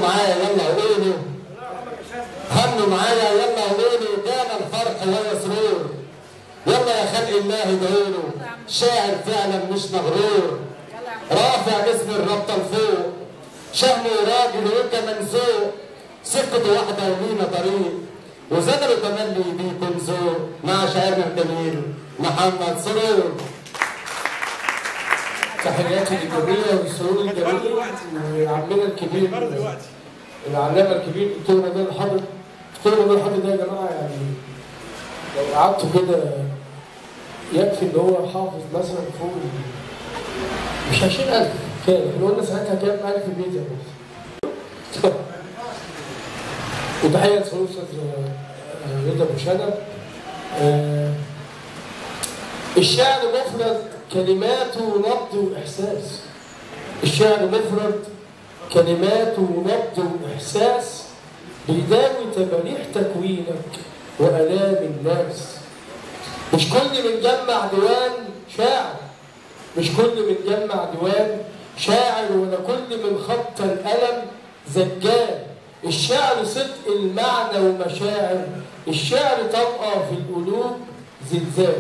معايا يلا قولوا غنوا معايا يلا قولوا كان الفرح ويسرور يلا يا خلق الله دوروا شاعر فعلا مش مغرور رافع اسم الرابطه لفوق شهمه راجل وكمان ذوق سكته واحده ولينا طريق وزدروا تملي بيكم ذوق مع شاعرنا الجميل محمد سرور تحياتي للجميع والسرور الجميل وعمنا الكبير العلامه الكبير دكتور رمضان الحافظ دكتور رمضان الحافظ ده يا جماعه يعني لو قعدتوا كده يكفي ان هو حافظ مثلا فوق مش 20000 كام احنا قلنا ساعتها كام 1000 بيت يا باشا وتحيه لسرور استاذ آه، رضا ابو شنب آه، الشعر مفرد كلماته نبض وإحساس الشعر مفرد كلماته نبض وإحساس بيداوي تماريح تكوينك وآلام الناس مش كل من جمع ديوان شاعر مش كل من جمع ديوان شاعر ولا كل من خط القلم زجال الشعر صدق المعنى ومشاعر الشعر طبقة في القلوب زلزال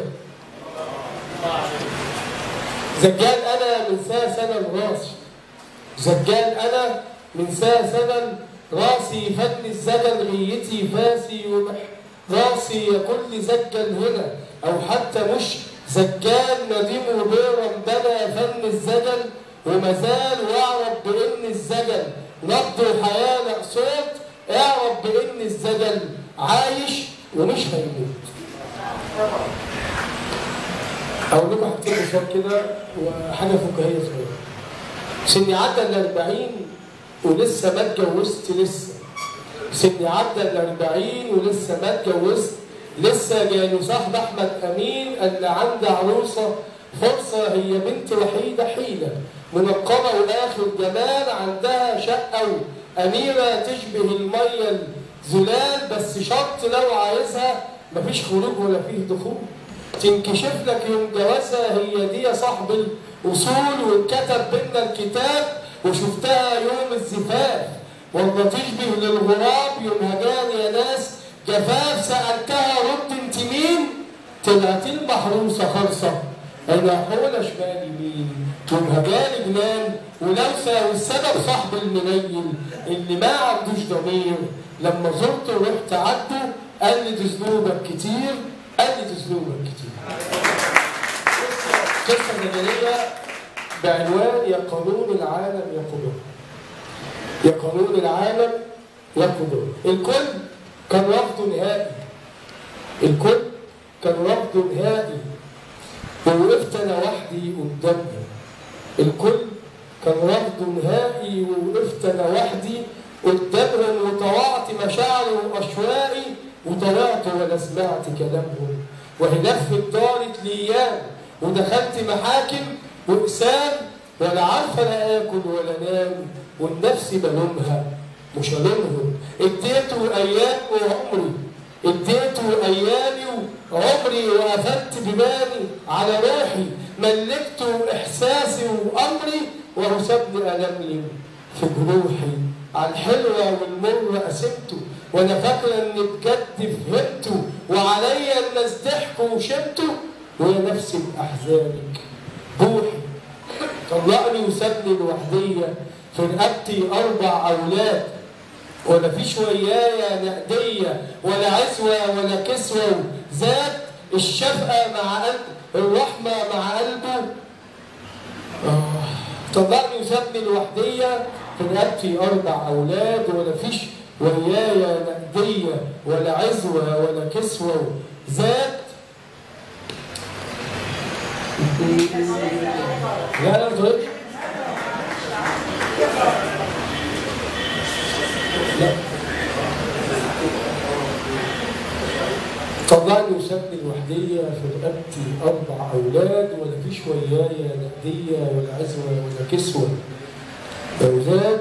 زجال انا من ساعه سنه راسي زجال انا من ساعه سنه راسي فن الزجل غيتي فاسي ومح راسي يا كل زجل هنا او حتى مش زجال نديم وبيرم بدا فن الزجل ومازال واعرف بان الزجل نبض الحياه لا صوت اعرف بان الزجل عايش ومش هيموت اقول لكم حاجتين بسيط كده وحاجه فكاهيه صغيره سني عدى ال 40 ولسه ما اتجوزت لسه سني عدى ال 40 ولسه ما اتجوزت لسه جاني صاحب احمد امين اللي عنده عروسه فرصه هي بنت وحيده حيله منقبه واخر جمال عندها شقه اميره تشبه الميه الزلال بس شرط لو عايزها مفيش خروج ولا فيه دخول تنكشف لك يوم جوازها هي دي يا صاحب الاصول واتكتب بينا الكتاب وشفتها يوم الزفاف والله تشبه للغراب يوم هجاني يا ناس جفاف سالتها رد انت مين؟ طلعت المحروسه خالصه انا حول شمال يمين يوم هجاني جنان ولوسه والسبب صاحب المنيل اللي ما عندوش ضمير لما زرته ورحت عدته قال لي ذنوبك كتير قال لي ذنوبك كتير قصه مدنيه بعنوان يا قانون العالم يا قدر يا قانون العالم يا قدر الكل كان رفضه نهائي الكل كان رفضه نهائي ووقفت انا وحدي قدامهم الكل كان رفضه نهائي ووقفت انا وحدي قدامهم وطوعت مشاعري واشواقي وطلعت ولا سمعت كلامهم وهي لفت دارت ليام ودخلت محاكم واقسام ولا عارفه لا اكل ولا انام والنفس بلومها مش هلومهم اديته ايام وعمري اديته ايامي وعمري وقفلت بمالي على روحي ملكته احساسي وامري وهو سابني الملم في جروحي على الحلوة والمر قسمته وانا فاكرة اني بجد فهمته وعليا الناس ضحكوا وشمته وهي نفسي باحزانك بوحي طلقني وسابني لوحدية في رقبتي اربع اولاد ولا فيش ويايا نقدية ولا عزوة ولا كسوة ذات الشفقة مع قلب الرحمة مع قلبه آه. طلقني وسابني لوحدية في رقبتي أربع أولاد ولا فيش ويايا نقدية ولا عزوة ولا كسوة ذات لا لا ما تقولش لا طلعني وسابني الوحدية في رقبتي أربع أولاد ولا فيش ويايا نقدية ولا عزوة ولا كسوة زوجات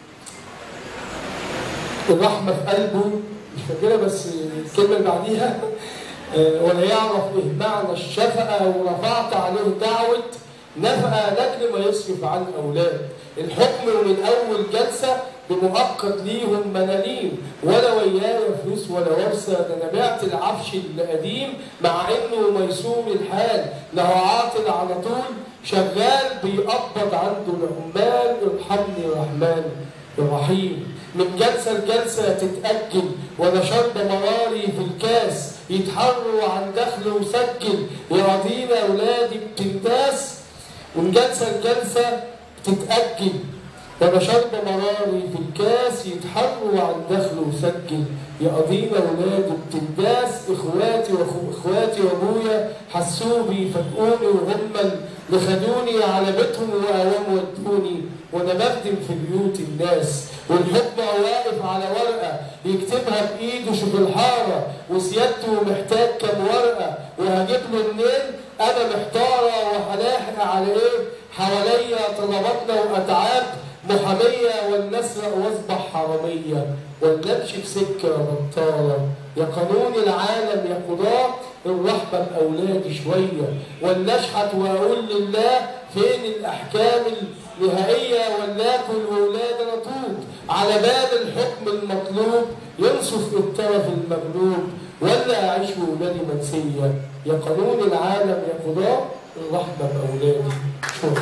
الرحمة في قلبه مش فاكرها بس الكلمة اللي بعديها آه، ولا يعرف إيه معنى الشفقة ورفعت عليه دعوة نفقة لأجل ما يصرف عن الأولاد الحكم من أول جلسة بمؤقت ليهم ملاليم ولا ويايا فلوس ولا ورثة ده أنا بعت العفش القديم مع إنه ميسور الحال له عاطل على طول شغال بيقبض عنده العمال ارحمني رحمن الرحيم من جلسة لجلسة تتأجل وأنا شرب مراري في الكاس يتحروا عن دخل وسجل يراضينا أولادي بتنتاس من جلسة لجلسة تتأجل وأنا شرب مراري في الكاس يتحروا عن دخل وسجل يقضينا ولادي بتنداس اخواتي واخواتي وابويا حسوا بي فاجئوني وهم اللي خدوني على بيتهم وقوام ودوني وانا بخدم في بيوت الناس والحب واقف على ورقه يكتبها بايده شوف الحاره وسيادته محتاج كام ورقه وهجيب له منين انا محتاره وهلاحق على ايه حواليا طلباتنا واتعاب محامية ولنسرق واصبح حرامية ولنمشي في سكة بطالة يا قانون العالم يا قضاة الرحمة بأولادي شوية ولنشحت وأقول لله فين الأحكام النهائية ولناكل وولادنا طوب على باب الحكم المطلوب ينصف الطرف المغلوب ولا أعيش وولادي منسية يا قانون العالم يا قضاة الرحمة بأولادي شكرا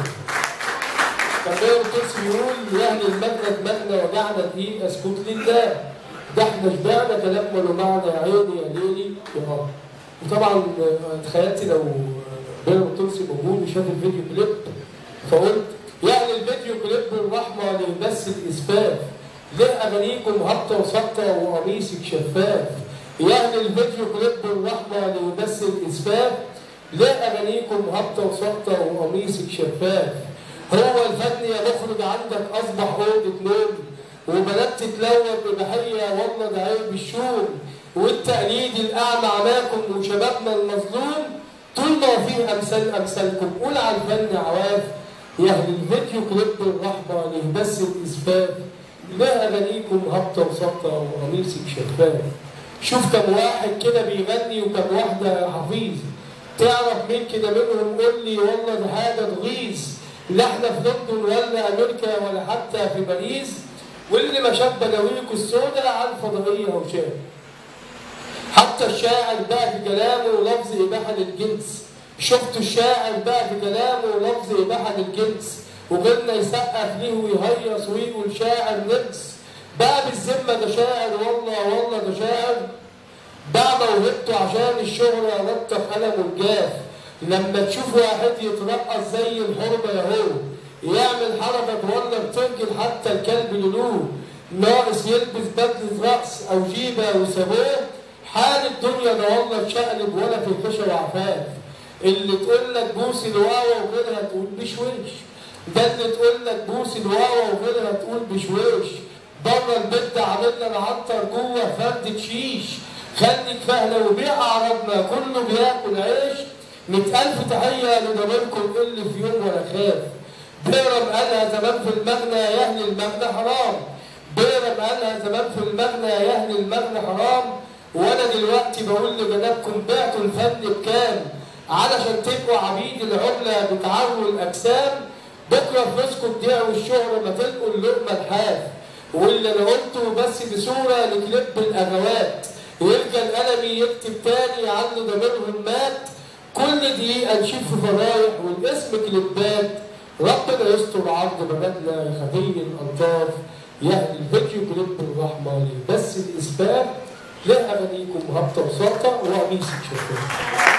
فالنبي القدس بيقول يعني المجد مجد وجعنا دقيق اسكت لله ده احنا شبعنا كلام له معنى يا عيني يا ليلي يا رب وطبعا تخيلت لو بين القدس موجود وشاف الفيديو كليب فقلت يعني الفيديو كليب الرحمه لبس الاسفاف ليه اغانيكم هبطه وسقطه وقميصك شفاف يعني الفيديو كليب الرحمه لبس الاسفاف ليه اغانيكم هبطه وسقطه وقميصك شفاف هو الفن يا مخرج عندك اصبح اوضه نوم وبنات تتلون ببحيه والله ده عيب الشوم والتقليد الاعمى عماكم وشبابنا المظلوم طول ما فيه امثال امثالكم قول على الفن عواف يا اهل الفيديو كليب الرحمه ليه بس الاسفاف ليه اغانيكم هبطه وسقطه وقميصك شفاف شوف كم واحد كده بيغني وكم واحده حفيظ تعرف مين كده منهم قول لي والله ده حاجه تغيظ لا احنا في لندن ولا امريكا ولا حتى في باريس واللي ما شاف بلاويكوا السوداء على الفضائيه هو شاف حتى الشاعر بقى في كلامه لفظ اباحه للجنس شفتوا الشاعر بقى في كلامه لفظ اباحه للجنس وقلنا يسقف ليه ويهيص ويقول شاعر نمس بقى بالذمه ده شاعر والله والله ده شاعر بقى موهبته عشان الشهره لطف قلمه الجاف لما تشوف واحد يترقص زي الحرمة يهو يعمل حركة ولا بترجل حتى الكلب لولوه ناقص يلبس بدلة رأس أو جيبة وسابوه حال الدنيا ده والله اتشقلب ولا في كشة وعفاف اللي تقول لك بوسي الواوا وغيرها تقول بشويش ده اللي تقول لك بوسي الواوا وغيرها تقول بشويش بره البيت ده عامل لنا عنتر جوه فردة شيش خليك فاهلة وبيع أعراضنا كله بياكل عيش مئة ألف تحية لضميركم اللي في يوم ولا خاف بيرم قالها زمان في المغنى يا أهل المغنى حرام بيرم قالها زمان في المغنى يا أهل المغنى حرام وأنا دلوقتي بقول لبناتكم بعتوا الفن بكام علشان تبقوا عبيد العملة بتعروا الأجسام بكرة فلوسكم تضيعوا الشهرة ما تلقوا اللقمة الحاف واللي أنا قلته بس بصورة لكليب الأغوات يلقى القلمي يكتب تاني عنه ضميرهم مات كل دقيقة نشوف في فضايح والاسم كليبات ربنا يستر عرض بلدنا خفي الألطاف يهدي الفيديو كليب الرحمة بس الإسباب لا أغانيكم هبطة وساطة وقميصك شفاف